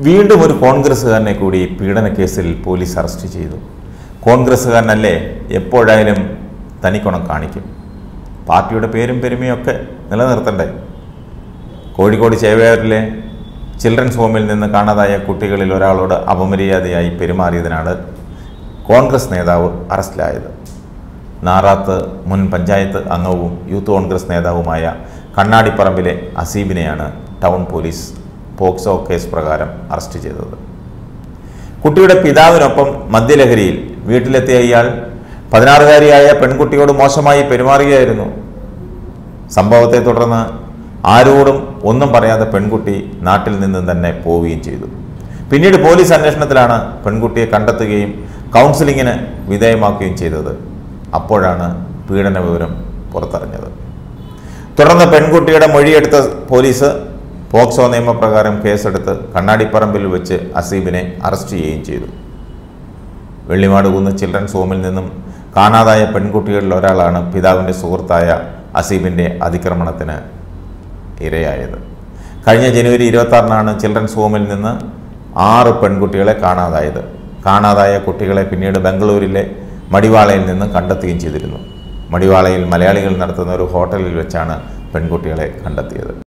വീണ്ടും ഒരു കോൺഗ്രസ്സുകാരനെ കൂടി പീഡനക്കേസിൽ പോലീസ് അറസ്റ്റ് ചെയ്തു കോൺഗ്രസ്സുകാരനല്ലേ എപ്പോഴായാലും തനിക്കുണം കാണിക്കും പാർട്ടിയുടെ പേരും പെരുമയും ഒക്കെ നിലനിർത്തണ്ടേ കോഴിക്കോട് ചേവയാറിലെ ചിൽഡ്രൻസ് ഹോമിൽ നിന്ന് കാണാതായ കുട്ടികളിൽ ഒരാളോട് അപമര്യാദയായി പെരുമാറിയതിനാണ് കോൺഗ്രസ് നേതാവ് അറസ്റ്റിലായത് നാറാത്ത് മുൻ പഞ്ചായത്ത് അംഗവും യൂത്ത് കോൺഗ്രസ് നേതാവുമായ കണ്ണാടിപ്പറമ്പിലെ അസീബിനെയാണ് ടൗൺ പോലീസ് പോക്സോ കേസ് പ്രകാരം അറസ്റ്റ് ചെയ്തത് കുട്ടിയുടെ പിതാവിനൊപ്പം മദ്യലഹരിയിൽ വീട്ടിലെത്തിയ ഇയാൾ പതിനാറുകാരിയായ പെൺകുട്ടിയോട് മോശമായി പെരുമാറുകയായിരുന്നു സംഭവത്തെ തുടർന്ന് ആരോടും ഒന്നും പറയാതെ പെൺകുട്ടി നാട്ടിൽ നിന്നും തന്നെ പോവുകയും ചെയ്തു പിന്നീട് പോലീസ് അന്വേഷണത്തിലാണ് പെൺകുട്ടിയെ കണ്ടെത്തുകയും കൗൺസിലിങ്ങിന് വിധേയമാക്കുകയും ചെയ്തത് അപ്പോഴാണ് പീഡന വിവരം പുറത്തറിഞ്ഞത് തുടർന്ന് പെൺകുട്ടിയുടെ മൊഴിയെടുത്ത പോലീസ് പോക്സോ നിയമപ്രകാരം കേസെടുത്ത് കണ്ണാടിപ്പറമ്പിൽ വെച്ച് അസീബിനെ അറസ്റ്റ് ചെയ്യുകയും ചെയ്തു വെള്ളിമാട് കുന്ന് ചിൽഡ്രൻസ് ഹോമിൽ നിന്നും കാണാതായ പെൺകുട്ടികളിൽ ഒരാളാണ് പിതാവിൻ്റെ സുഹൃത്തായ അസീബിൻ്റെ അതിക്രമണത്തിന് ഇരയായത് കഴിഞ്ഞ ജനുവരി ഇരുപത്തി ചിൽഡ്രൻസ് ഹോമിൽ നിന്ന് ആറ് പെൺകുട്ടികളെ കാണാതായത് കാണാതായ കുട്ടികളെ പിന്നീട് ബംഗളൂരിലെ മടിവാളയിൽ നിന്ന് കണ്ടെത്തുകയും ചെയ്തിരുന്നു മടിവാളയിൽ മലയാളികൾ നടത്തുന്ന ഒരു ഹോട്ടലിൽ വെച്ചാണ് പെൺകുട്ടികളെ കണ്ടെത്തിയത്